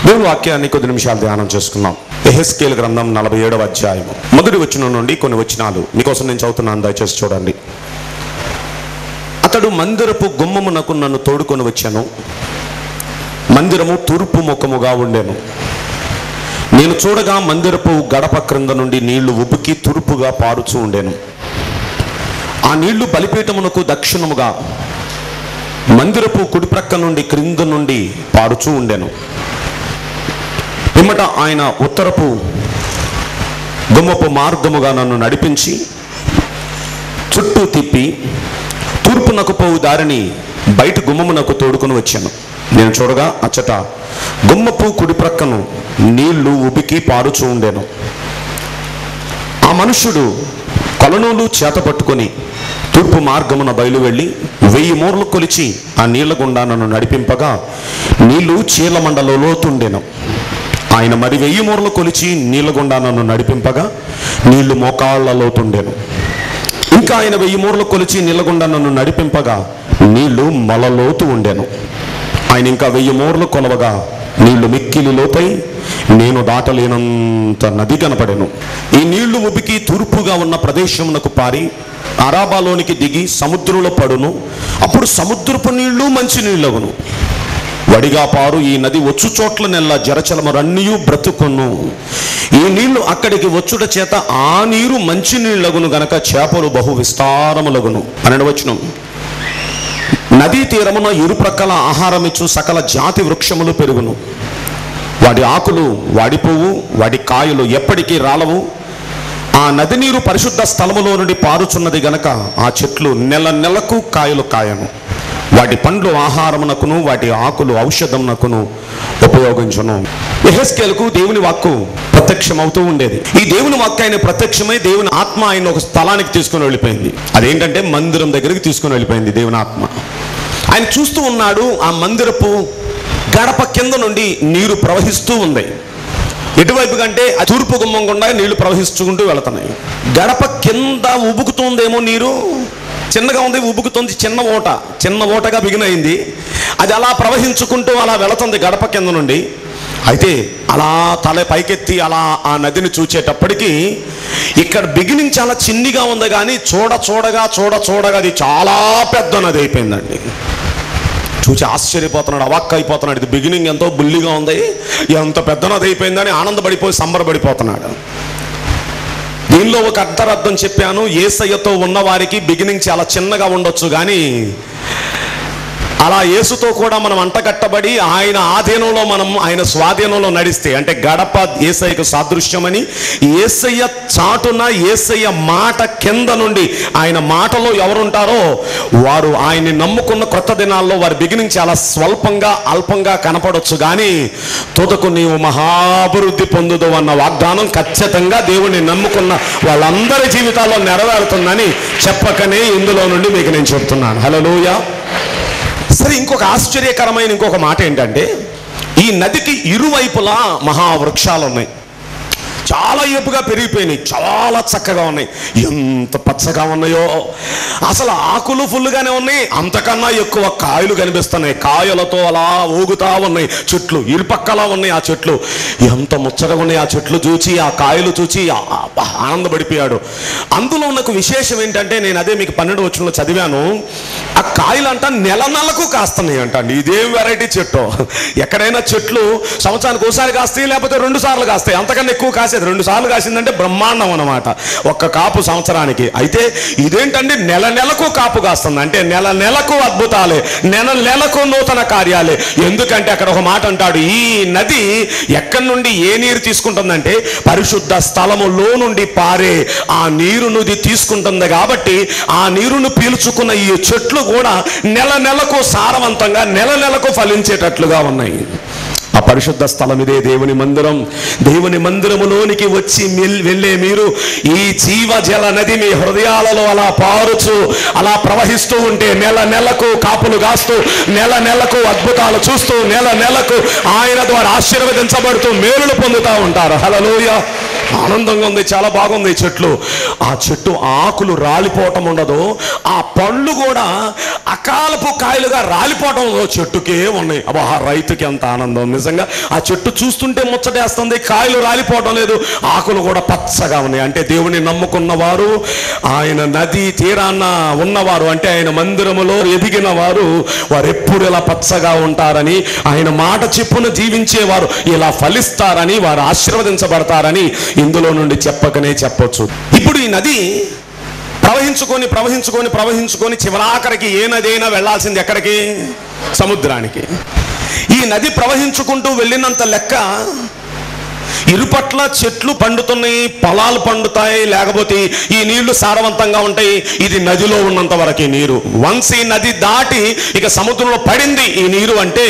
దేవుని వాక్యాన్ని కొద్ది నిమిషాలు ధ్యానం చేసుకుందాం ఎహెస్కేల్ గ్రంథం నలభై ఏడవ అధ్యాయం మొదటి వచనం నుండి కొన్ని వచనాలు మీకోసం నేను చదువుతున్నాను దయచేసి చూడండి అతడు మందిరపు గుమ్మమునకు నన్ను తోడుకొని వచ్చాను మందిరము తూర్పు ముఖముగా ఉండెను నేను చూడగా మందిరపు గడప క్రింద నుండి నీళ్లు ఉబుకి తూర్పుగా పారుచూ ఉండెను ఆ నీళ్లు బలిపీఠమునకు దక్షిణముగా మందిరపు కుడి ప్రక్క నుండి క్రింద నుండి పారుచూ ఉండెను పిమ్మట ఆయన ఉత్తరపు గుమ్మపు మార్గముగా నన్ను నడిపించి చుట్టూ తిప్పి తూర్పునకు పోవు దారిని బయట గుమ్మమునకు తోడుకొని వచ్చాను నేను చూడగా అచ్చట గుమ్మపు కుడి ప్రక్కను నీళ్లు ఉబికి పారుచూ ఉండెను ఆ మనుష్యుడు కొలనూలు చేత పట్టుకొని తూర్పు మార్గమున బయలు వెళ్ళి వెయ్యి మూరలు కొలిచి ఆ నీళ్ల గుండా నన్ను నడిపింపగా నీళ్లు చీలమండలో లోతుండెను ఆయన మరి వెయ్యి మూరలు కొలిచి నీళ్ల గుండా నన్ను నడిపింపగా నీళ్లు మోకాళ్ళ లోతుండెను ఇంకా ఆయన వెయ్యి మూరలు కొలిచి నీళ్ళగుండా నన్ను నడిపింపగా నీళ్లు మొలలోతు ఉండెను ఆయన ఇంకా వెయ్యి మూరలు కొలవగా నీళ్లు మిక్కిలి లోతై నేను దాటలేనంత నది కనపడెను ఈ నీళ్లు ఉబికి తూర్పుగా ఉన్న ప్రదేశమునకు పారి అరాబాలోనికి దిగి సముద్రంలో పడును అప్పుడు సముద్రపు నీళ్లు మంచి నీళ్ళగును వడిగా పారు ఈ నది వచ్చు చోట్ల నెల్ల జరచలమరన్నీయు బ్రతుకును ఈ నీళ్లు అక్కడికి వచ్చుట చేత ఆ నీరు మంచి నీళ్లగును గనక చేపలు బహు విస్తారములగును పన్నెండు వచనం నదీ తీరమున ఇరు ప్రక్కల ఆహారమిచ్చు సకల జాతి వృక్షములు పెరుగును వాటి ఆకులు వాడిపోవు వాటి కాయలు ఎప్పటికీ రాలవు ఆ నది నీరు పరిశుద్ధ స్థలములో నుండి పారుచున్నది గనక ఆ చెట్లు నెల నెలకు కాయలు కాయను వాటి పండ్లు ఆహారమునకును వాటి ఆకులు ఔషధమునకును ఉపయోగించును ఎహెస్కేలకు దేవుని వాక్కు ప్రత్యక్షమవుతూ ఉండేది ఈ దేవుని వాక్కు ఆయన ప్రత్యక్షమై దేవుని ఆత్మ ఆయన ఒక స్థలానికి తీసుకుని వెళ్ళిపోయింది అదేంటంటే మందిరం దగ్గరికి తీసుకుని వెళ్ళిపోయింది దేవుని ఆత్మ ఆయన చూస్తూ ఉన్నాడు ఆ మందిరపు గడప కింద నుండి నీరు ప్రవహిస్తూ ఉంది ఎటువైపు కంటే ఆ తూర్పు గుమ్మం గుండా నీళ్లు ప్రవహించుకుంటూ వెళుతున్నాయి గడప కింద ఉబుకుతుందేమో నీరు చిన్నగా ఉంది ఉబుకుతుంది చిన్న ఓట చిన్న ఓటగా బిగినైంది అది అలా ప్రవహించుకుంటూ అలా వెళుతుంది గడప కింద నుండి అయితే అలా తల పైకెత్తి అలా ఆ నదిని చూచేటప్పటికి ఇక్కడ బిగినింగ్ చాలా చిన్నిగా ఉంది కానీ చూడ చూడగా చూడ చూడగా అది చాలా పెద్ద నది అయిపోయిందండి చూసి ఆశ్చర్యపోతున్నాడు అవాక్ అయిపోతున్నాడు ఇది బిగినింగ్ ఎంతో బుల్లిగా ఉంది ఎంత పెద్ద నది అయిపోయిందని ఆనందపడిపోయి సంబరపడిపోతున్నాడు దీనిలో ఒక అర్థరర్థం చెప్పాను ఏసయ్యతో ఉన్న వారికి బిగినింగ్ చాలా చిన్నగా ఉండొచ్చు కానీ అలా యేసుతో కూడా మనం అంటగట్టబడి ఆయన ఆధీనంలో మనం ఆయన స్వాధీనంలో నడిస్తే అంటే గడప ఏసయ్యకు సాదృశ్యమని ఏసయ్య చాటున ఏసయ్య మాట కింద నుండి ఆయన మాటలో ఎవరుంటారో వారు ఆయన్ని నమ్ముకున్న కొత్త దినాల్లో వారి బిగినింగ్ చాలా స్వల్పంగా అల్పంగా కనపడొచ్చు కానీ తుదకు నీవు మహాభివృద్ధి పొందుదు అన్న వాగ్దానం ఖచ్చితంగా దేవుని నమ్ముకున్న వాళ్ళందరి జీవితాల్లో నెరవేరుతుందని చెప్పకనే ఇందులో నుండి మీకు నేను చెప్తున్నాను హలోయ సరే ఇంకొక ఆశ్చర్యకరమైన ఇంకొక మాట ఏంటంటే ఈ నదికి ఇరువైపులా మహావృక్షాలు ఉన్నాయి చాలా ఏపుగా పెరిగిపోయినాయి చాలా చక్కగా ఉన్నాయి ఎంత పచ్చగా ఉన్నాయో అసలు ఆకులు ఫుల్గానే ఉన్నాయి అంతకన్నా ఎక్కువ కాయలు కనిపిస్తున్నాయి కాయలతో అలా ఊగుతా ఉన్నాయి చెట్లు ఇరుపక్కలా ఉన్నాయి ఆ చెట్లు ఎంత ముచ్చటగా ఉన్నాయి ఆ చెట్లు చూచి ఆ కాయలు చూచి ఆ- ఆ- ఆనందపడిపోయాడు అందులో ఉన్న ఒక విశేషం ఏంటంటే నేను అదే మీకు పన్నెండు వచ్చిన చదివాను ఆ కాయలు అంట నెల నెలకు కాస్తున్నాయి అంట అండి ఇదేం వెరైటీ చెట్టు ఎక్కడైనా చెట్లు సంవత్సరానికి ఒకసారి కాస్తాయి లేకపోతే రెండు సార్లు కాస్తాయి అంతకన్నా ఎక్కువ కాసేది రెండు సార్లు కాసిందంటే బ్రహ్మాండం అన్నమాట ఒక్క కాపు సంవత్సరానికి అయితే ఇదేంటంటే నెల నెలకు కాపు కాస్తుంది అంటే నెల నెలకు అద్భుతాలే నెల నెలకు నూతన కార్యాలే ఎందుకంటే అక్కడ ఒక మాట అంటాడు ఈ నది ఎక్కడి నుండి ఏ నీరు తీసుకుంటుందంటే పరిశుద్ధ స్థలములో నుండి పారే ఆ నీరును ఇది తీసుకుంటుంది కాబట్టి ఆ నీరును పీల్చుకున్న ఈ చెట్లు కూడా నెల నెలకు సారవంతంగా నెల నెలకు ఫలించేటట్లుగా ఉన్నాయి ఆ పరిశుద్ధ స్థలం ఇదే దేవుని మందిరం దేవుని మందిరములోనికి వచ్చి మిల్- వెళ్ళే మీరు ఈ జీవ జల నది మీ హృదయాలలో అలా పారుచు అలా ప్రవహిస్తూ ఉంటే నెల నెలకు కాపులు కాస్తూ నెల నెలకు అద్భుతాలు చూస్తూ నెల నెలకు ఆయన ద్వారా ఆశీర్వదించబడుతూ మేలులు పొందుతూ ఉంటారు హలలోయ ఆనందంగా ఉంది చాలా బాగుంది ఈ చెట్లు ఆ చెట్టు ఆకులు రాలిపోవటం ఉండదు ఆ పండ్లు కూడా అకాలపు కాయలుగా రాలిపోవటం ఉండదు చెట్టుకే ఉన్నాయి అబ్బా ఆ రైతుకి ఎంత ఆనందం నిజంగా ఆ చెట్టు చూస్తుంటే ముచ్చటేస్తుంది కాయలు రాలిపోవటం లేదు ఆకులు కూడా పచ్చగా ఉన్నాయి అంటే దేవుని నమ్ముకున్న వారు ఆయన నది తీరాన ఉన్నవారు అంటే ఆయన మందిరములో ఎదిగిన వారు వారు ఎప్పుడు ఇలా పచ్చగా ఉంటారని ఆయన మాట చెప్పున జీవించేవారు ఇలా ఫలిస్తారని వారు ఆశీర్వదించబడతారని ఇందులో నుండి చెప్పకనే చెప్పొచ్చు ఇప్పుడు ఈ నది ప్రవహించుకొని ప్రవహించుకొని ప్రవహించుకొని చివరాఖరికి ఏ నది అయినా వెళ్ళాల్సింది ఎక్కడికి సముద్రానికి ఈ నది ప్రవహించుకుంటూ వెళ్ళినంత లెక్క ఇరుపట్ల చెట్లు పండుతున్నాయి పొలాలు పండుతాయి లేకపోతే ఈ నీళ్లు సారవంతంగా ఉంటాయి ఇది నదిలో ఉన్నంత వరకు నీరు వన్స్ ఈ నది దాటి ఇక సముద్రంలో పడింది ఈ నీరు అంటే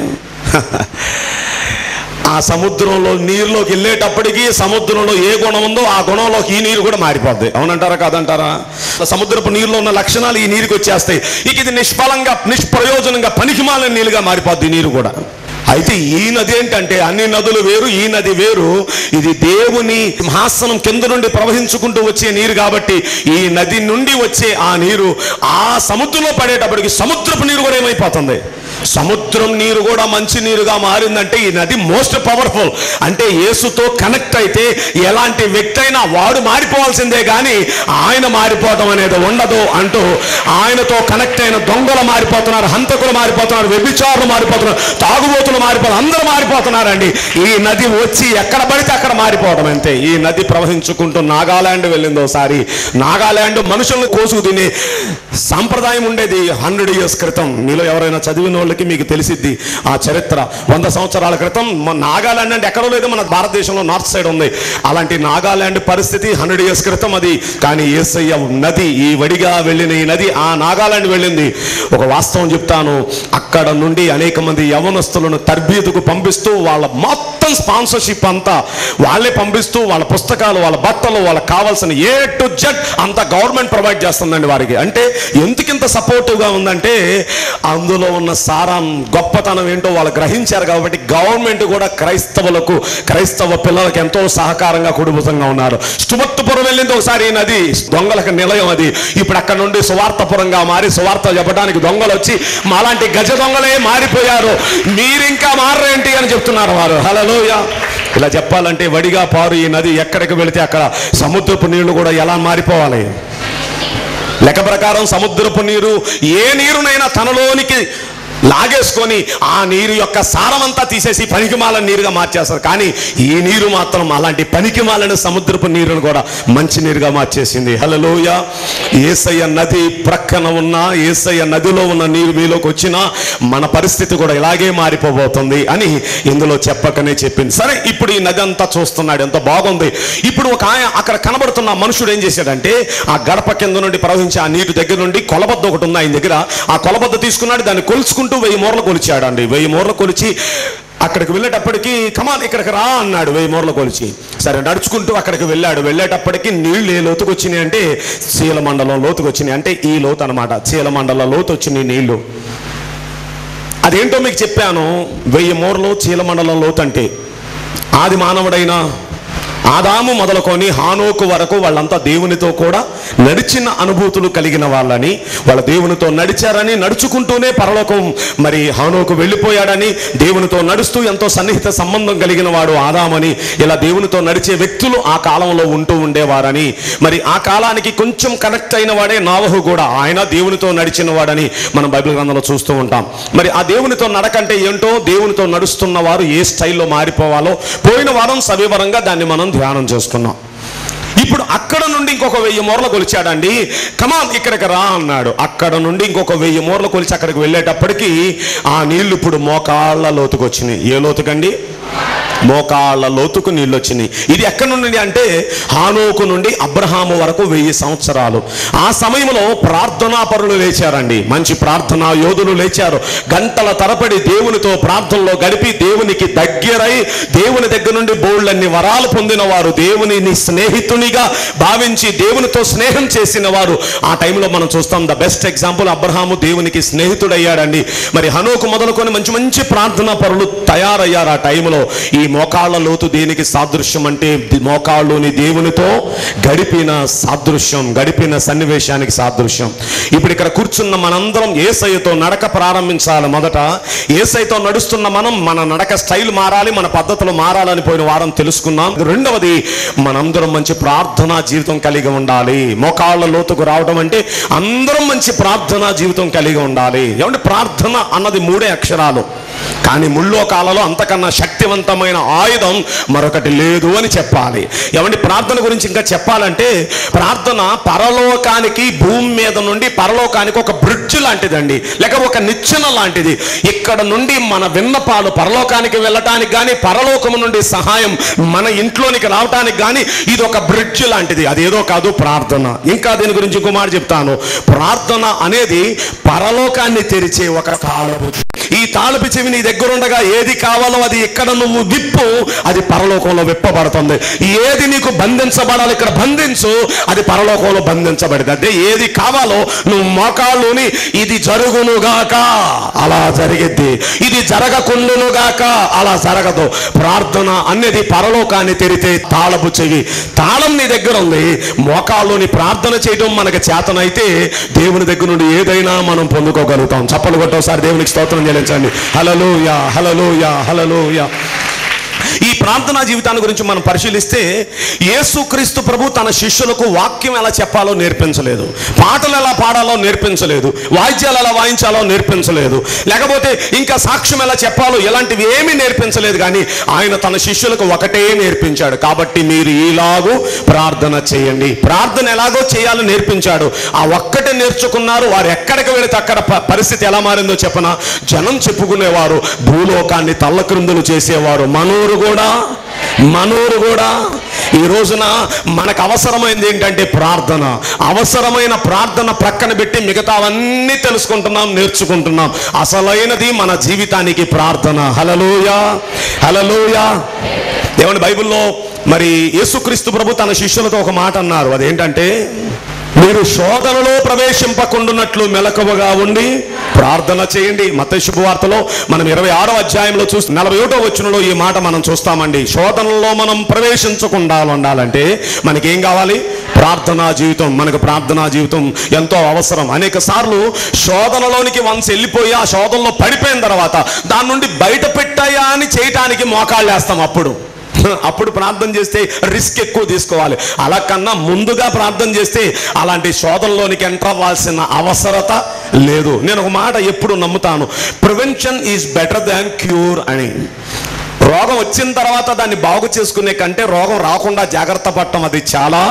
ఆ సముద్రంలో నీరులోకి వెళ్ళేటప్పటికి సముద్రంలో ఏ గుణం ఉందో ఆ గుణంలోకి ఈ నీరు కూడా మారిపోద్ది అవునంటారా కాదంటారా సముద్రపు నీరులో ఉన్న లక్షణాలు ఈ నీరుకి వచ్చేస్తాయి ఇక ఇది నిష్ఫలంగా నిష్ప్రయోజనంగా పనికిమాలిన నీరుగా మారిపోద్ది ఈ నీరు కూడా అయితే ఈ నది ఏంటంటే అన్ని నదులు వేరు ఈ నది వేరు ఇది దేవుని సింహాసనం కింద నుండి ప్రవహించుకుంటూ వచ్చే నీరు కాబట్టి ఈ నది నుండి వచ్చే ఆ నీరు ఆ సముద్రంలో పడేటప్పటికి సముద్రపు నీరు కూడా ఏమైపోతుంది సముద్రం నీరు కూడా మంచి నీరుగా మారిందంటే ఈ నది మోస్ట్ పవర్ఫుల్ అంటే యేసుతో కనెక్ట్ అయితే ఎలాంటి వ్యక్తి అయినా వాడు మారిపోవాల్సిందే కానీ ఆయన మారిపోవడం అనేది ఉండదు అంటూ ఆయనతో కనెక్ట్ అయిన దొంగలు మారిపోతున్నారు హంతకులు మారిపోతున్నారు వ్యభిచారులు మారిపోతున్నారు తాగుబోతులు మారిపోతున్నారు అందరూ మారిపోతున్నారండి ఈ నది వచ్చి ఎక్కడ పడితే అక్కడ మారిపోవడం అంతే ఈ నది ప్రవహించుకుంటూ నాగాలాండ్ వెళ్ళింది ఒకసారి నాగాలాండ్ మనుషులను కోసుకు తినే సాంప్రదాయం ఉండేది హండ్రెడ్ ఇయర్స్ క్రితం మీలో ఎవరైనా చదివిన వాళ్ళకి మీకు తెలిసిద్ది ఆ చరిత్ర వంద సంవత్సరాల క్రితం మన నాగాలాండ్ అంటే ఎక్కడో లేదు మన భారతదేశంలో నార్త్ సైడ్ ఉంది అలాంటి నాగాలాండ్ పరిస్థితి హండ్రెడ్ ఇయర్స్ క్రితం అది కానీ ఏసయ్య నది ఈ వడిగా వెళ్ళిన ఈ నది ఆ నాగాలాండ్ వెళ్ళింది ఒక వాస్తవం చెప్తాను అక్కడ నుండి అనేక మంది యవనస్తులను తర్బీదుకు పంపిస్తూ వాళ్ళ మొత్తం స్పాన్సర్షిప్ అంతా వాళ్ళే పంపిస్తూ వాళ్ళ పుస్తకాలు వాళ్ళ బట్టలు వాళ్ళకి కావాల్సిన ఏ టు జెడ్ అంతా గవర్నమెంట్ ప్రొవైడ్ చేస్తుందండి వారికి అంటే ఎందుకింత సపోర్టివ్గా ఉందంటే అందులో ఉన్న సారం గొప్పతనం ఏంటో వాళ్ళు గ్రహించారు కాబట్టి గవర్నమెంట్ కూడా క్రైస్తవులకు క్రైస్తవ పిల్లలకు ఎంతో సహకారంగా కుడిభుతంగా ఉన్నారు స్టుమత్తుపురం వెళ్ళింది ఒకసారి ఈ నది దొంగలకు నిలయం అది ఇప్పుడు అక్కడ నుండి సువార్తపురంగా మారి సువార్త చెప్పడానికి దొంగలు వచ్చి మాలాంటి గజ దొంగలే మారిపోయారు మీరింకా మారేంటి అని చెప్తున్నారు వారు హలోయ ఇలా చెప్పాలంటే వడిగా పారు ఈ నది ఎక్కడికి వెళితే అక్కడ సముద్రపు నీళ్లు కూడా ఎలా మారిపోవాలి లెక్క ప్రకారం సముద్రపు నీరు ఏ నీరునైనా తనలోనికి లాగేసుకొని ఆ నీరు యొక్క సారమంతా తీసేసి పనికిమాల నీరుగా మార్చేస్తారు కానీ ఈ నీరు మాత్రం అలాంటి పనికిమాలని సముద్రపు నీరును కూడా మంచి నీరుగా మార్చేసింది హలలోయ ఏసయ్య నది ప్రక్కన ఉన్న ఏసయ్య నదిలో ఉన్న నీరు మీలోకి వచ్చినా మన పరిస్థితి కూడా ఇలాగే మారిపోబోతుంది అని ఇందులో చెప్పకనే చెప్పింది సరే ఇప్పుడు ఈ నది అంతా చూస్తున్నాడు ఎంత బాగుంది ఇప్పుడు ఒక ఆయన అక్కడ కనబడుతున్న మనుషుడు ఏం చేశాడంటే ఆ గడప కింద నుండి ప్రవహించే ఆ నీటి దగ్గర నుండి కొలబద్ద ఒకటి ఉంది ఆయన దగ్గర ఆ కొలబద్ద తీసుకున్నాడు దాన్ని కొలుచుకుంటూ వెయ్యి మూరలు కొలిచాడండి వెయ్యి మూరలు కొలిచి అక్కడికి వెళ్ళేటప్పటికి కమాన్ ఇక్కడికి రా అన్నాడు వెయ్యి మూరలు కొలిచి సరే నడుచుకుంటూ అక్కడికి వెళ్ళాడు వెళ్ళేటప్పటికి నీళ్లు ఏ లోతుకు వచ్చినాయి అంటే చీలమండలం లోతుకు వచ్చినాయి అంటే ఈ లోతు అనమాట చీలమండలం లోతు వచ్చినాయి నీళ్లు అదేంటో మీకు చెప్పాను వెయ్యి మూరలు చీలమండలం లోతు అంటే ఆది మానవుడైన ఆదాము మొదలుకొని హానోకు వరకు వాళ్ళంతా దేవునితో కూడా నడిచిన అనుభూతులు కలిగిన వాళ్ళని వాళ్ళ దేవునితో నడిచారని నడుచుకుంటూనే పరలోకం మరి హానోకు వెళ్ళిపోయాడని దేవునితో నడుస్తూ ఎంతో సన్నిహిత సంబంధం కలిగిన వాడు ఆదామని ఇలా దేవునితో నడిచే వ్యక్తులు ఆ కాలంలో ఉంటూ ఉండేవారని మరి ఆ కాలానికి కొంచెం కనెక్ట్ అయిన వాడే నావహు కూడా ఆయన దేవునితో నడిచిన వాడని మనం బైబిల్ గ్రంథంలో చూస్తూ ఉంటాం మరి ఆ దేవునితో నడకంటే ఏంటో దేవునితో నడుస్తున్న వారు ఏ స్టైల్లో మారిపోవాలో పోయిన వారం సవివరంగా దాన్ని మనం ధ్యానం చేసుకున్నాం ఇప్పుడు అక్కడ నుండి ఇంకొక వెయ్యి మూరలు కొలిచాడండి కమాన్ ఇక్కడికి రా అన్నాడు అక్కడ నుండి ఇంకొక వెయ్యి మూరలు కొలిచి అక్కడికి వెళ్ళేటప్పటికి ఆ నీళ్లు ఇప్పుడు మోకాళ్ళ లోతుకు వచ్చినాయి ఏ లోతుకండి మోకాళ్ళ లోతుకు నీళ్ళు వచ్చినాయి ఇది ఎక్కడి నుండి అంటే హానోకు నుండి అబ్రహాము వరకు వెయ్యి సంవత్సరాలు ఆ సమయంలో ప్రార్థనా పరులు లేచారండి మంచి ప్రార్థనా యోధులు లేచారు గంటల తరబడి దేవునితో ప్రార్థనలో గడిపి దేవునికి దగ్గరై దేవుని దగ్గర నుండి బోళ్ళన్ని వరాలు పొందిన వారు దేవుని నీ స్నేహితుణ్ణి స్నేహితునిగా భావించి దేవునితో స్నేహం చేసిన వారు ఆ టైంలో మనం చూస్తాం ద బెస్ట్ ఎగ్జాంపుల్ అబ్రహాము దేవునికి స్నేహితుడయ్యాడండి మరి హనోకు మొదలుకొని మంచి మంచి ప్రార్థనా పరులు తయారయ్యారు ఆ టైంలో ఈ మోకాళ్ళ లోతు దేనికి సాదృశ్యం అంటే ది- మోకాళ్ళలోని దేవునితో గడిపిన సాదృశ్యం గడిపిన సన్నివేశానికి సాదృశ్యం ఇప్పుడు ఇక్కడ కూర్చున్న మనందరం ఏసయ్యతో నడక ప్రారంభించాలి మొదట ఏసైతో నడుస్తున్న మనం మన నడక స్టైల్ మారాలి మన పద్ధతులు మారాలని పోయిన వారం తెలుసుకున్నాం రెండవది మనందరం మంచి ప్రార్థనా జీవితం కలిగి ఉండాలి మోకాళ్ళ లోతుకు రావడం అంటే అందరం మంచి ప్రార్థనా జీవితం కలిగి ఉండాలి ఏమంటే ప్రార్థన అన్నది మూడే అక్షరాలు కానీ ముల్లోకాలలో అంతకన్నా శక్తివంతమైన ఆయుధం మరొకటి లేదు అని చెప్పాలి ఏమంటే ప్రార్థన గురించి ఇంకా చెప్పాలంటే ప్రార్థన పరలోకానికి భూమి మీద నుండి పరలోకానికి ఒక బ్రిడ్జ్ లాంటిదండి లేక ఒక నిచ్చెన లాంటిది ఇక్కడ నుండి మన విన్నపాలు పరలోకానికి వెళ్ళటానికి కానీ పరలోకము నుండి సహాయం మన ఇంట్లోనికి రావటానికి కానీ ఇది ఒక బ్రిడ్జ్ లాంటిది అదేదో కాదు ప్రార్థన ఇంకా దీని గురించి ఇంకో మాట చెప్తాను ప్రార్థన అనేది పరలోకాన్ని తెరిచే ఒక తాళపు ఈ తాళపు చెవి నీ దగ్గర ఉండగా ఏది కావాలో అది ఇక్కడ నువ్వు విప్పు అది పరలోకంలో విప్పబడుతుంది ఏది నీకు బంధించబడాలి ఇక్కడ బంధించు అది పరలోకంలో బంధించబడింది అంటే ఏది కావాలో నువ్వు మోకాళ్ళుని ఇది జరుగునుగాక అలా జరిగిద్ది ఇది జరగకుండునుగాక అలా జరగదు ప్రార్థన అనేది పరలోకాన్ని తెరితే తాళపు చెవి తాళం నీ దగ్గర ఉంది మోకాళ్ళుని ప్రార్థన చేయడం మనకు చేతనైతే దేవుని దగ్గర నుండి ఏదైనా మనం పొందుకోగలుగుతాం చప్పలు కొట్టోసారి దేవునికి స్తోత్రం చెల్లించండి హలలోయ హలలోయ హలలోయ ఈ ప్రార్థనా జీవితాన్ని గురించి మనం పరిశీలిస్తే యేసుక్రీస్తు ప్రభు తన శిష్యులకు వాక్యం ఎలా చెప్పాలో నేర్పించలేదు పాటలు ఎలా పాడాలో నేర్పించలేదు వాయిద్యాలు ఎలా వాయించాలో నేర్పించలేదు లేకపోతే ఇంకా సాక్ష్యం ఎలా చెప్పాలో ఇలాంటివి ఏమీ నేర్పించలేదు కానీ ఆయన తన శిష్యులకు ఒకటే నేర్పించాడు కాబట్టి మీరు ఈలాగు ప్రార్థన చేయండి ప్రార్థన ఎలాగో చేయాలో నేర్పించాడు ఆ ఒక్కటే నేర్చుకున్నారు వారు ఎక్కడికి వెళితే అక్కడ ప- పరిస్థితి ఎలా మారిందో చెప్పన జనం చెప్పుకునేవారు భూలోకాన్ని తల్లక్రిందులు చేసేవారు మనూరు కూడా మనూరు కూడా ఈ రోజున మనకు అవసరమైంది ఏంటంటే ప్రార్థన అవసరమైన ప్రార్థన ప్రక్కన పెట్టి మిగతావన్నీ తెలుసుకుంటున్నాం నేర్చుకుంటున్నాం అసలైనది మన జీవితానికి ప్రార్థన హలలోయ హలలోయ దేవుని బైబిల్లో మరి యేసుక్రీస్తు ప్రభు తన శిష్యులతో ఒక మాట అన్నారు అదేంటంటే మీరు శోధనలో ప్రవేశింపకుండునట్లు మెలకువగా ఉండి ప్రార్థన చేయండి మత శుభవార్తలో మనం ఇరవై ఆరో అధ్యాయంలో చూసి నలభై ఒకటో వచ్చినలో ఈ మాట మనం చూస్తామండి శోధనలో మనం ప్రవేశించకుండా ఉండాలంటే మనకేం కావాలి ప్రార్థనా జీవితం మనకు ప్రార్థనా జీవితం ఎంతో అవసరం అనేక సార్లు శోధనలోనికి వన్స్ వెళ్ళిపోయి ఆ శోధనలో పడిపోయిన తర్వాత దాని నుండి బయట పెట్టాయా అని చేయటానికి మోకాళ్ళు వేస్తాం అప్పుడు అప్పుడు ప్రార్థన చేస్తే రిస్క్ ఎక్కువ తీసుకోవాలి అలా కన్నా ముందుగా ప్రార్థన చేస్తే అలాంటి శోధనలోనికి ఎంటర్ అవ్వాల్సిన అవసరత లేదు నేను ఒక మాట ఎప్పుడు నమ్ముతాను prevention is better than cure అని రోగం వచ్చిన తర్వాత దాన్ని బాగు చేసుకునే కంటే రోగం రాకుండా జాగ్రత్త పడటం అది చాలా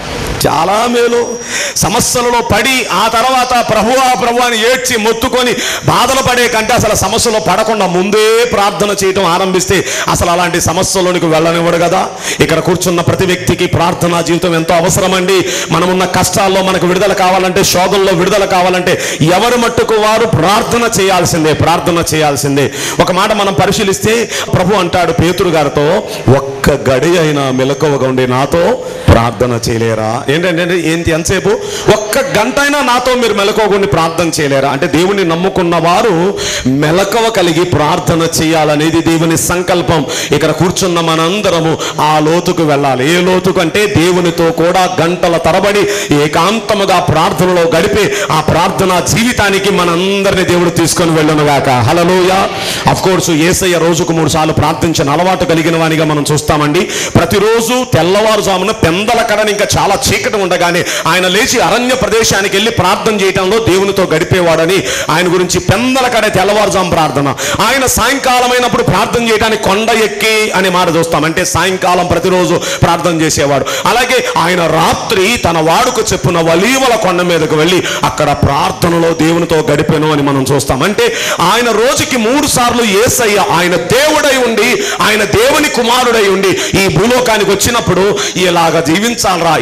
చాలా మేలు సమస్యలలో పడి ఆ తర్వాత ప్రభువా ప్రభు అని ఏడ్చి మొత్తుకొని బాధలు పడే కంటే అసలు సమస్యలో పడకుండా ముందే ప్రార్థన చేయటం ఆరంభిస్తే అసలు అలాంటి సమస్యలోనికి వెళ్ళనివ్వడు కదా ఇక్కడ కూర్చున్న ప్రతి వ్యక్తికి ప్రార్థనా జీవితం ఎంతో అవసరమండి మనమున్న కష్టాల్లో మనకు విడుదల కావాలంటే శోధనలో విడుదల కావాలంటే ఎవరి మట్టుకు వారు ప్రార్థన చేయాల్సిందే ప్రార్థన చేయాల్సిందే ఒక మాట మనం పరిశీలిస్తే ప్రభు అంటాడు పేతురు గారితో ఒక్క గడి అయినా మెలకువగా ఉండి నాతో ప్రార్థన చేయలేరా ఏంటంటే ఏంటి ఎంతసేపు ఒక్క గంట అయినా నాతో మీరు మెలకువగా ప్రార్థన చేయలేరా అంటే దేవుని నమ్ముకున్న వారు మెలకువ కలిగి ప్రార్థన చేయాలనేది దేవుని సంకల్పం ఇక్కడ కూర్చున్న మనందరము ఆ లోతుకు వెళ్ళాలి ఏ లోతుకు అంటే దేవునితో కూడా గంటల తరబడి ఏకాంతముగా ప్రార్థనలో గడిపి ఆ ప్రార్థన జీవితానికి మనందరిని దేవుడు తీసుకొని వెళ్ళను గాక హలలోయ అఫ్ కోర్స్ ఏసయ్య రోజుకు మూడు సార్లు ప్రార్థించిన అలవాటు కలిగిన వానిగా మనం చూస్తామండి ప్రతిరోజు తెల్లవారుజామున పెందల కడని ఇంకా చాలా చీకటి ఉండగానే ఆయన లేచి అరణ్య ప్రదేశానికి వెళ్ళి ప్రార్థన చేయటంలో దేవునితో గడిపేవాడని ఆయన గురించి పెందల కడ తెల్లవారుజాము ప్రార్థన ఆయన సాయంకాలం అయినప్పుడు ప్రార్థన చేయడానికి కొండ ఎక్కి అనే మాట చూస్తాం అంటే సాయంకాలం ప్రతిరోజు ప్రార్థన చేసేవాడు అలాగే ఆయన రాత్రి తన వాడుకు చెప్పున వలీవల కొండ మీదకు వెళ్ళి అక్కడ ప్రార్థనలో దేవునితో గడిపెను అని మనం చూస్తాం అంటే ఆయన రోజుకి మూడు సార్లు ఏసయ్య ఆయన దేవుడై ఉండి ఆయన దేవుని కుమారుడై ఉండి ఈ భూలోకానికి వచ్చినప్పుడు ఇలాగ జీవించాలరా ఈ ప్రార్థన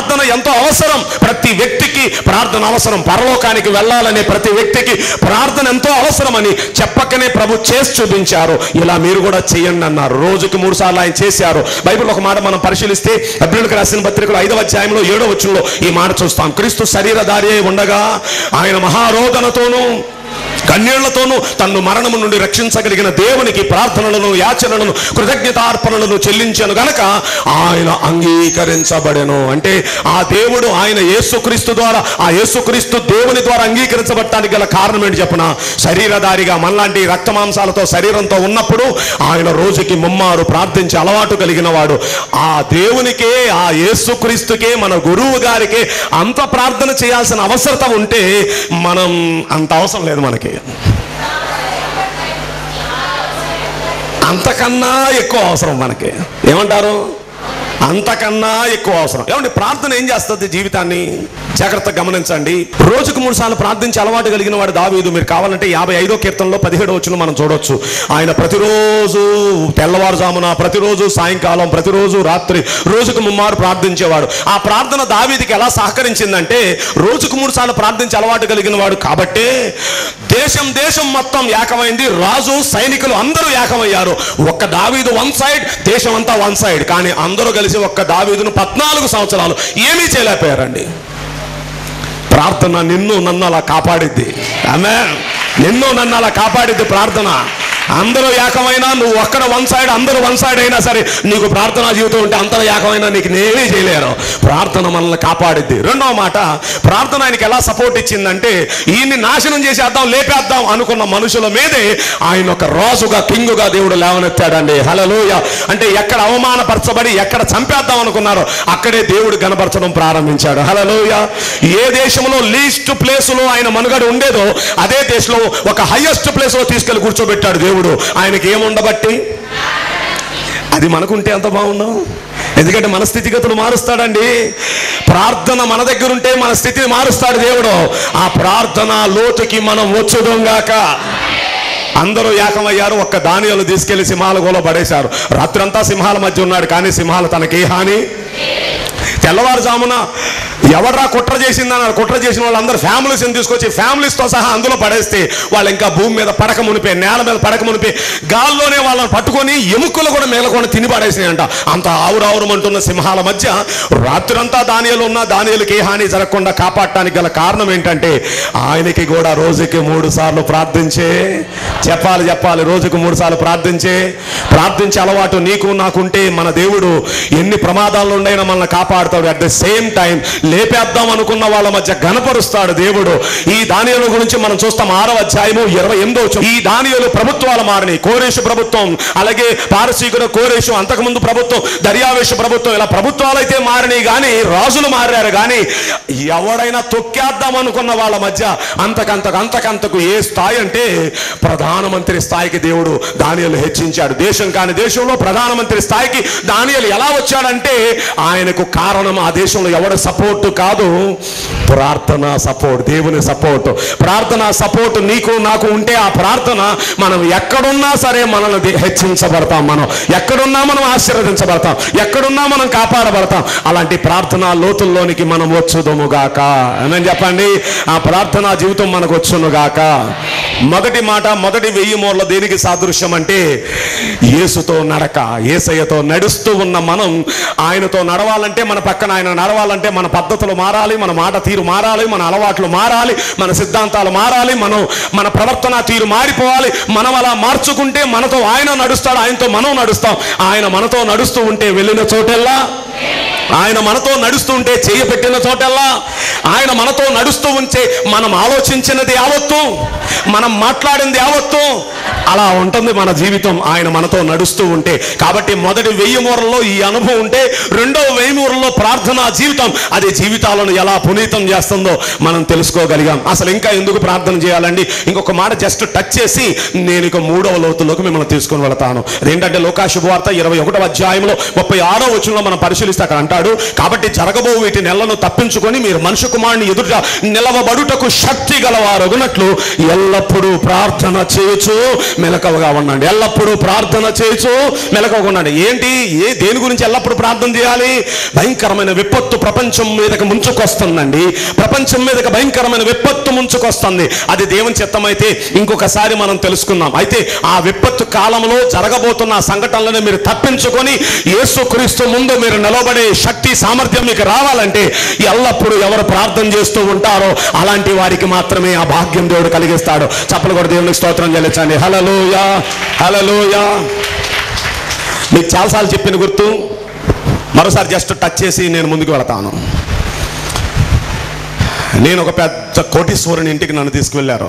ప్రార్థన ఎంతో అవసరం ప్రతి వ్యక్తికి ప్రార్థన అవసరం పరలోకానికి వెళ్ళాలనే ప్రతి వ్యక్తికి ప్రార్థన ఎంతో అవసరమని చెప్పకనే ప్రభు చేసి చూపించారు ఇలా మీరు కూడా చేయండి అన్నారు రోజుకి మూడు సార్లు ఆయన చేశారు బైబిల్ ఒక మాట మనం పరిశీలిస్తే అభ్యులకు రాసిన పత్రికలు ఐదవ అధ్యాయంలో ఏడవ వచ్చంలో ఈ మాట చూస్తాం క్రీస్తు శరీరధారి అయి ఉండగా ఆయన మహారోదనతోనూ కన్నీళ్లతోనూ తన్ను మరణము నుండి రక్షించగలిగిన దేవునికి ప్రార్థనలను యాచనలను కృతజ్ఞతార్పణలను చెల్లించాను గనక ఆయన అంగీకరించబడెను అంటే ఆ దేవుడు ఆయన యేసుక్రీస్తు ద్వారా ఆ యేసుక్రీస్తు దేవుని ద్వారా అంగీకరించబడటానికి గల కారణం ఏంటి చెప్పన శరీరధారిగా మనలాంటి రక్తమాంసాలతో శరీరంతో ఉన్నప్పుడు ఆయన రోజుకి ముమ్మారు ప్రార్థించే అలవాటు కలిగిన వాడు ఆ దేవునికే ఆ యేసుక్రీస్తుకే మన గురువు గారికి అంత ప్రార్థన చేయాల్సిన అవసరత ఉంటే మనం అంత అవసరం లేదు మనకి అంతకన్నా ఎక్కువ అవసరం మనకి ఏమంటారు అంతకన్నా ఎక్కువ అవసరం ఏమండి ప్రార్థన ఏం చేస్తుంది జీవితాన్ని జాగ్రత్తగా గమనించండి రోజుకు మూడు సార్లు ప్రార్థించి అలవాటు కలిగిన వాడు దావీదు మీరు కావాలంటే యాభై ఐదో కీర్తనలో పదిహేడో వచ్చిన మనం చూడొచ్చు ఆయన ప్రతిరోజు తెల్లవారుజామున ప్రతిరోజు సాయంకాలం ప్రతిరోజు రాత్రి రోజుకు ముమ్మారు ప్రార్థించేవాడు ఆ ప్రార్థన దావీదికి ఎలా సహకరించిందంటే రోజుకు మూడు సార్లు ప్రార్థించి అలవాటు కలిగిన వాడు కాబట్టే దేశం దేశం మొత్తం ఏకమైంది రాజు సైనికులు అందరూ ఏకమయ్యారు ఒక్క దావీదు వన్ సైడ్ దేశం అంతా వన్ సైడ్ కానీ అందరూ కలిసి ఒక్క దావీదును పద్నాలుగు సంవత్సరాలు ఏమీ చేయలేకపోయారండి ప్రార్థన నిన్ను నన్ను అలా కాపాడిద్ది ఆమె నిన్ను నన్ను అలా కాపాడిద్ది ప్రార్థన అందరూ ఏకమైనా నువ్వు ఒక్కడ వన్ సైడ్ అందరూ వన్ సైడ్ అయినా సరే నీకు ప్రార్థనా జీవితం ఉంటే అందరూ ఏకమైనా నీకు నేనే చేయలేరు ప్రార్థన మనల్ని కాపాడిద్ది రెండవ మాట ప్రార్థన ఆయనకి ఎలా సపోర్ట్ ఇచ్చిందంటే ఈయన్ని నాశనం చేసేద్దాం లేపేద్దాం అనుకున్న మనుషుల మీదే ఆయన ఒక రాజుగా కింగుగా దేవుడు లేవనెత్తాడండి హలలోయ అంటే ఎక్కడ అవమానపరచబడి ఎక్కడ చంపేద్దాం అనుకున్నారో అక్కడే దేవుడు కనపరచడం ప్రారంభించాడు హలలోయ ఏ దేశంలో లీస్ట్ ప్లేసులో ఆయన మనుగడ ఉండేదో అదే దేశంలో ఒక హైయెస్ట్ ప్లేస్లో తీసుకెళ్లి కూర్చోబెట్టాడు దేవుడు ఆయనకి ఏముండబట్టి అది మనకుంటే ఎంత బాగున్నాం ఎందుకంటే మన స్థితిగతులు మారుస్తాడండి ప్రార్థన మన దగ్గర ఉంటే మన స్థితిని మారుస్తాడు దేవుడు ఆ ప్రార్థన లోతుకి మనం వచ్చుదంగాక అందరూ ఏకమయ్యారు ఒక్క ధాన్యాలు తీసుకెళ్లి సింహాల గోలో పడేశారు రాత్రంతా సింహాల మధ్య ఉన్నాడు కానీ సింహాలు తనకి ఏ హాని తెల్లవారుజామున ఎవడ్రా కుట్ర చేసిందని కుట్ర చేసిన వాళ్ళందరూ ఫ్యామిలీస్ని తీసుకొచ్చి ఫ్యామిలీస్తో సహా అందులో పడేస్తే వాళ్ళు ఇంకా భూమి మీద పడక మునిపే నేల మీద పడక మునిపే గాల్లోనే వాళ్ళని పట్టుకొని ఎముకలు కూడా మేలకొని తిని పడేసినాయంట అంత ఆవురావురమంటున్న సింహాల మధ్య రాత్రంతా దానియాలు ఉన్న దానియాలకి ఏ హాని జరగకుండా కాపాడటానికి గల కారణం ఏంటంటే ఆయనకి కూడా రోజుకి మూడు సార్లు ప్రార్థించే చెప్పాలి చెప్పాలి రోజుకు మూడు సార్లు ప్రార్థించే ప్రార్థించే అలవాటు నీకు నాకుంటే మన దేవుడు ఎన్ని ప్రమాదాలు ఉండైనా మనల్ని కాపాడుతాడు అట్ ద సేమ్ టైం లేపేద్దాం అనుకున్న వాళ్ళ మధ్య గనపరుస్తాడు దేవుడు ఈ దానియాల గురించి మనం చూస్తాం ఆరవ అధ్యాయము ఇరవై ఎనిమిదో వచనం. ఈ దానియాలు ప్రభుత్వాలు మారినాయి కోరేషు ప్రభుత్వం అలాగే పారసీకుడు కోరేషు అంతకుముందు ప్రభుత్వం దర్యావేశ ప్రభుత్వం ఇలా ప్రభుత్వాలు అయితే మారినాయి కానీ రాజులు మారారు కానీ ఎవడైనా తొక్కేద్దాం అనుకున్న వాళ్ళ మధ్య అంతకంతకు అంతకంతకు ఏ స్థాయి అంటే ప్రధానమంత్రి స్థాయికి దేవుడు దానియలు హెచ్చించాడు దేశం కాని దేశంలో ప్రధానమంత్రి స్థాయికి దానియలు ఎలా వచ్చాడంటే ఆయనకు కారణం ఆ దేశంలో ఎవడ సపోర్ట్ కాదు ప్రార్థన సపోర్ట్ దేవుని సపోర్ట్ ప్రార్థన సపోర్ట్ నీకు నాకు ఉంటే ఆ ప్రార్థన మనం ఎక్కడున్నా సరే మనల్ని దే- హెచ్చించబడతాం మనం ఎక్కడున్నా మనం ఆశీర్వదించబడతాం ఎక్కడున్నా మనం కాపాడబడతాం అలాంటి ప్రార్థన లోతుల్లోనికి మనం వచ్చుదుముగాక అని చెప్పండి ఆ ప్రార్థనా జీవితం మనకు వచ్చునుగాక మొదటి మాట మొదటి వెయ్యి మూరలో దేనికి సాదృశ్యం అంటే యేసుతో నడక ఏసయ్యతో నడుస్తూ ఉన్న మనం ఆయనతో నడవాలంటే మన పక్కన ఆయన నడవాలంటే మన పద్ధతులు మారాలి మన మాట తీరు మారాలి మన అలవాట్లు మారాలి మన సిద్ధాంతాలు మారాలి మనం మన ప్రవర్తన తీరు మారిపోవాలి మనం అలా మార్చుకుంటే మనతో ఆయన నడుస్తాడు ఆయనతో మనం నడుస్తాం ఆయన మనతో నడుస్తూ ఉంటే వెళ్ళిన చోటెల్లా ఆయన మనతో నడుస్తూ ఉంటే చేయి పెట్టిన చోటల్లా ఆయన మనతో నడుస్తూ ఉంటే మనం ఆలోచించినది యావత్తు మనం మాట్లాడింది యావత్తు అలా ఉంటుంది మన జీవితం ఆయన మనతో నడుస్తూ ఉంటే కాబట్టి మొదటి వెయ్యి మూరల్లో ఈ అనుభవం ఉంటే రెండవ వెయ్యి మూరల్లో ప్రార్థనా జీవితం అది జీవితాలను ఎలా పునీతం చేస్తుందో మనం తెలుసుకోగలిగాం అసలు ఇంకా ఎందుకు ప్రార్థన చేయాలండి ఇంకొక మాట జస్ట్ టచ్ చేసి నేను ఇక మూడవ లోతులోకి మిమ్మల్ని తీసుకొని వెళతాను అదేంటంటే లోకా శుభవార్త ఇరవై ఒకటో అధ్యాయంలో ముప్పై ఆరో వచనంలో మనం పరిశీలిస్తే అక్కడ అంటాడు ఉన్నాడు కాబట్టి జరగబో వీటి నెలను తప్పించుకొని మీరు మనుషు కుమారుని ఎదుట నిలవబడుటకు శక్తి గలవారగునట్లు ఎల్లప్పుడూ ప్రార్థన చేయొచ్చు మెలకవగా ఉండండి ఎల్లప్పుడూ ప్రార్థన చేయొచ్చు మెలకవగా ఉండండి ఏంటి ఏ దేని గురించి ఎల్లప్పుడూ ప్రార్థన చేయాలి భయంకరమైన విపత్తు ప్రపంచం మీదకి ముంచుకొస్తుందండి ప్రపంచం మీదకి భయంకరమైన విపత్తు ముంచుకొస్తుంది అది దేవుని చిత్తమైతే ఇంకొకసారి మనం తెలుసుకుందాం అయితే ఆ విపత్తు కాలంలో జరగబోతున్న ఆ సంఘటనలను మీరు తప్పించుకొని యేసుక్రీస్తు ముందు మీరు నిలబడే శక్తి సామర్థ్యం మీకు రావాలంటే ఎల్లప్పుడూ ఎవరు ప్రార్థన చేస్తూ ఉంటారో అలాంటి వారికి మాత్రమే ఆ భాగ్యం దేవుడు కలిగిస్తాడు చప్పలు కూడా దేవునికి స్తోత్రం చెల్లించండి హలలోయ హలలోయ మీకు చాలాసార్లు చెప్పిన గుర్తు మరోసారి జస్ట్ టచ్ చేసి నేను ముందుకు వెళతాను నేను ఒక పెద్ద కోటీశ్వరుని ఇంటికి నన్ను తీసుకువెళ్ళారు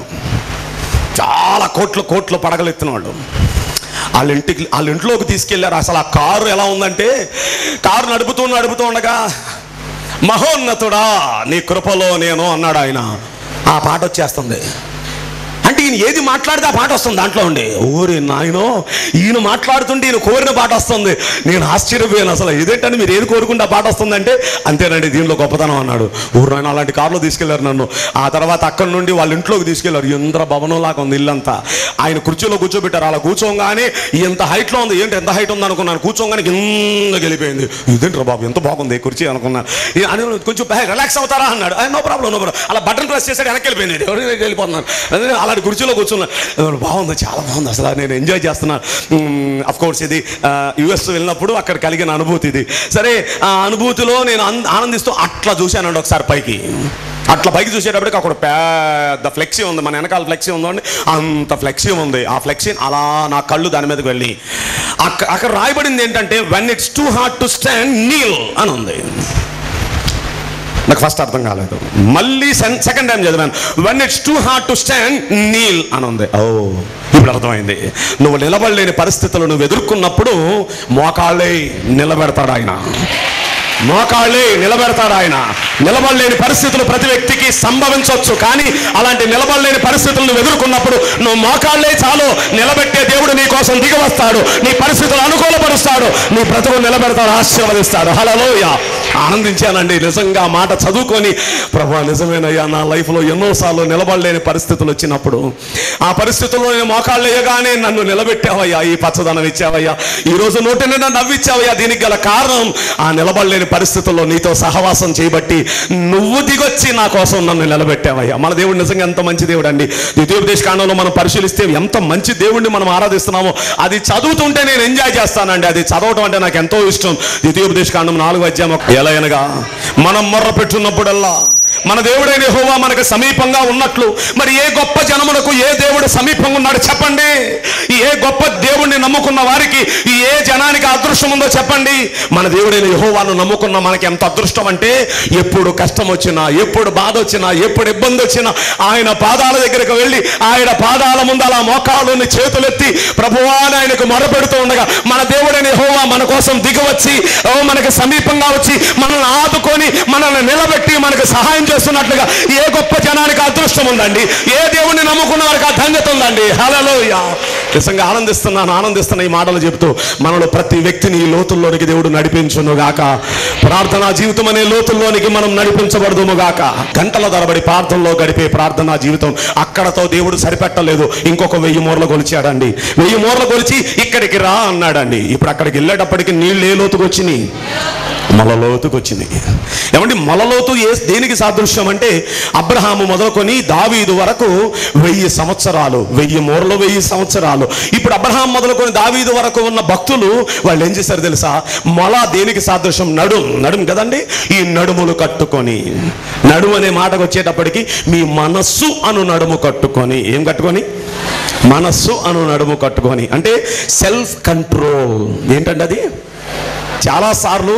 చాలా కోట్లు కోట్లు పడగలెత్తిన వాళ్ళు వాళ్ళ ఇంటికి వాళ్ళ ఇంట్లోకి తీసుకెళ్లారు అసలు ఆ కారు ఎలా ఉందంటే కారు నడుపుతూ నడుపుతూ ఉండగా మహోన్నతుడా నీ కృపలో నేను అన్నాడు ఆయన ఆ పాట వచ్చేస్తుంది అంటే ఈయన ఏది మాట్లాడితే ఆ పాట వస్తుంది దాంట్లో ఉండి ఊరి నాయనో ఈయన మాట్లాడుతుంటే ఈయన కోరిన పాట వస్తుంది నేను ఆశ్చర్యపోయాను అసలు ఇదేంటని మీరు ఏది కోరుకుంటే ఆ పాట వస్తుందంటే అంతేనండి దీనిలో గొప్పతనం అన్నాడు ఊరు నాయన అలాంటి కారులో తీసుకెళ్లారు నన్ను ఆ తర్వాత అక్కడి నుండి వాళ్ళ ఇంట్లోకి తీసుకెళ్లారు ఇంద్ర భవనం లాగా ఉంది ఇల్లంతా ఆయన కుర్చీలో కూర్చోబెట్టారు అలా కూర్చోగానే ఎంత హైట్లో ఉంది ఏంటి ఎంత హైట్ ఉంది అనుకున్నాను కూర్చోగానే కింద గెలిపోయింది ఇదేంట్రా బాబు ఎంత బాగుంది ఈ కుర్చీ అనుకున్నాను ఈ- అని కొంచెం రిలాక్స్ అవుతారా అన్నాడు నో ప్రాబ్లం నో ప్రాబ్లం అలా బటన్ ప్రెస్ చేశాడు వెనక్కి వెళ్ళిపోయింది ఎవరు వెళ్ళిపోతున్నాను అదే అలాంటి కుర్చీలో కూర్చున్నా బాగుంది చాలా బాగుంది అసలు నేను ఎంజాయ్ చేస్తున్నాను అఫ్ కోర్స్ ఇది యుఎస్ వెళ్ళినప్పుడు అక్కడ కలిగిన అనుభూతి ఇది సరే ఆ అనుభూతిలో నేను ఆన్- ఆనందిస్తూ అట్లా చూశానండి ఒకసారి పైకి అట్లా పైకి చూసేటప్పటికి అక్కడ పెద్ద ఫ్లెక్సీ ఉంది మన వెనకాల ఫ్లెక్సీ ఉందండి అంత ఫ్లెక్సీ ఉంది ఆ ఫ్లెక్సీ అలా నా కళ్ళు దాని మీదకి వెళ్ళి అక్క- అక్కడ రాయబడింది ఏంటంటే when it's too hard to stand kneel అని ఉంది నాకు ఫస్ట్ అర్థం కాలేదు మళ్ళీ సెకండ్ టైం చదివాను when it's too hard to stand kneel అని ఉంది ఓ ఇప్పుడు అర్థమైంది నువ్వు నిలబడలేని పరిస్థితులు నువ్వు ఎదుర్కొన్నప్పుడు మోకాళ్ళే నిలబెడతాడు ఆయన మోకాళ్ళే నిలబెడతాడు ఆయన నిలబడలేని పరిస్థితులు ప్రతి వ్యక్తికి సంభవించవచ్చు కానీ అలాంటి నిలబడలేని పరిస్థితులు నువ్వు ఎదుర్కొన్నప్పుడు నువ్వు మోకాళ్ళే చాలు నిలబెట్టే దేవుడు నీ కోసం దిగి వస్తాడు నీ పరిస్థితులు అనుకూలపరుస్తాడు నీ బ్రతుకు నిలబెడతాడు ఆశీర్వదిస్తాడు హలోయ ఆనందించానండి నిజంగా ఆ మాట చదువుకొని ప్రభా నిజమేనయ్యా నా లైఫ్లో ఎన్నోసార్లు నిలబడలేని పరిస్థితులు వచ్చినప్పుడు ఆ పరిస్థితుల్లో నేను మోకాళ్ళు వేయగానే నన్ను నిలబెట్టావయ్యా ఈ పచ్చదనం ఇచ్చావయ్యా ఈ రోజు నోటి నిండా నవ్విచ్చావయ్యా దీనికి గల కారణం ఆ నిలబడలేని పరిస్థితుల్లో నీతో సహవాసం చేయబట్టి నువ్వు దిగొచ్చి నా కోసం నన్ను నిలబెట్టావయ్యా మన దేవుడు నిజంగా ఎంత మంచి దేవుడు అండి ద్వితీయోపదేశ కాండంలో మనం పరిశీలిస్తే ఎంత మంచి దేవుడిని మనం ఆరాధిస్తున్నామో అది చదువుతుంటే నేను ఎంజాయ్ చేస్తానండి అది చదవటం అంటే నాకు ఎంతో ఇష్టం ద్వితీయోపదేశ కాండం నాలుగు అధ్యాయం ఎలా అనగా మనం మొర్ర పెట్టున్నప్పుడల్లా మన దేవుడైన హోవా మనకు సమీపంగా ఉన్నట్లు మరి ఏ గొప్ప జనమునకు ఏ దేవుడు సమీపంగా ఉన్నాడు చెప్పండి ఏ గొప్ప దేవుణ్ణి నమ్ముకున్న వారికి ఈ ఏ జనానికి అదృష్టం ఉందో చెప్పండి మన దేవుడైన యహోవాను నమ్ముకున్న మనకి ఎంత అదృష్టం అంటే ఎప్పుడు కష్టం వచ్చినా ఎప్పుడు బాధ వచ్చినా ఎప్పుడు ఇబ్బంది వచ్చినా ఆయన పాదాల దగ్గరకు వెళ్ళి ఆయన పాదాల ముందు అలా మోకాళ్ళని చేతులెత్తి ప్రభువా అని ఆయనకు మొరపెడుతూ ఉండగా మన దేవుడైన యెహోవా మన కోసం దిగవచ్చి ఓ మనకి సమీపంగా వచ్చి మనల్ని ఆదుకొని మనల్ని నిలబెట్టి మనకు సహాయం చేస్తున్నట్లుగా ఏ గొప్ప జనానికి అదృష్టం ఉందండి ఏ దేవుణ్ణి నమ్ముకున్న వారికి ఆ ధన్యత ఉందండి హలలోయ నిజంగా ఆనందిస్తున్నాను ఆనందిస్తున్న ఈ మాటలు చెప్తూ మనలో ప్రతి వ్యక్తిని ఈ లోతుల్లోనికి దేవుడు నడిపించును గాక ప్రార్థనా జీవితం అనే లోతుల్లోనికి మనం నడిపించబడదుము గాక గంటల తరబడి ప్రార్థనలో గడిపే ప్రార్థనా జీవితం అక్కడతో దేవుడు సరిపెట్టలేదు ఇంకొక వెయ్యి మూరలు కొలిచాడండి వెయ్యి మూరలు కొలిచి ఇక్కడికి రా అన్నాడండి ఇప్పుడు అక్కడికి వెళ్ళేటప్పటికి నీళ్ళు ఏ లోతుకు వచ్చినాయి మొలలోతుకు వచ్చింది ఏమంటే మొలలోతు ఏ దేనికి సాదృశ్యం అంటే అబ్రహాము మొదలుకొని దావీదు వరకు వెయ్యి సంవత్సరాలు వెయ్యి మూరలు వెయ్యి సంవత్సరాలు ఇప్పుడు అబ్రహాం మొదలుకొని దావీదు వరకు ఉన్న భక్తులు వాళ్ళు ఏం చేశారు తెలుసా మొల దేనికి సాదృశ్యం నడుం నడుం కదండి ఈ నడుములు కట్టుకొని నడుము అనే మాటకు వచ్చేటప్పటికి మీ మనస్సు అను నడుము కట్టుకొని ఏం కట్టుకొని మనస్సు అను నడుము కట్టుకొని అంటే సెల్ఫ్ కంట్రోల్ ఏంటంటే అది చాలాసార్లు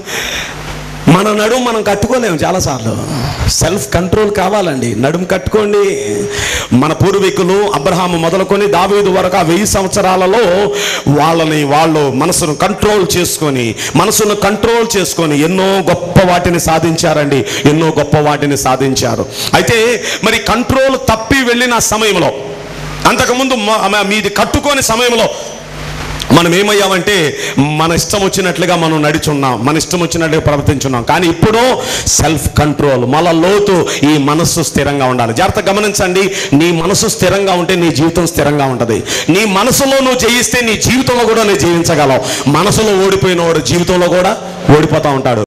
మన నడుము మనం కట్టుకోలేము చాలాసార్లు సెల్ఫ్ కంట్రోల్ కావాలండి నడుము కట్టుకోండి మన పూర్వీకులు అబ్రహాము మొదలుకొని దావీదు వరకు ఆ వెయ్యి సంవత్సరాలలో వాళ్ళని వాళ్ళు మనసును కంట్రోల్ చేసుకొని మనసును కంట్రోల్ చేసుకొని ఎన్నో గొప్ప వాటిని సాధించారండి ఎన్నో గొప్ప వాటిని సాధించారు అయితే మరి కంట్రోల్ తప్పి వెళ్ళిన సమయంలో అంతకుముందు మ- మీది కట్టుకోని సమయంలో మనం ఏమయ్యామంటే మన ఇష్టం వచ్చినట్లుగా మనం నడిచున్నాం మన ఇష్టం వచ్చినట్లుగా ప్రవర్తించున్నాం కానీ ఇప్పుడు సెల్ఫ్ కంట్రోల్ మన లోతు ఈ మనస్సు స్థిరంగా ఉండాలి జాగ్రత్త గమనించండి నీ మనసు స్థిరంగా ఉంటే నీ జీవితం స్థిరంగా ఉంటుంది నీ మనసులో నువ్వు జయిస్తే నీ జీవితంలో కూడా నువ్వు జీవించగలవు మనసులో ఓడిపోయిన వాడు జీవితంలో కూడా ఓడిపోతూ ఉంటాడు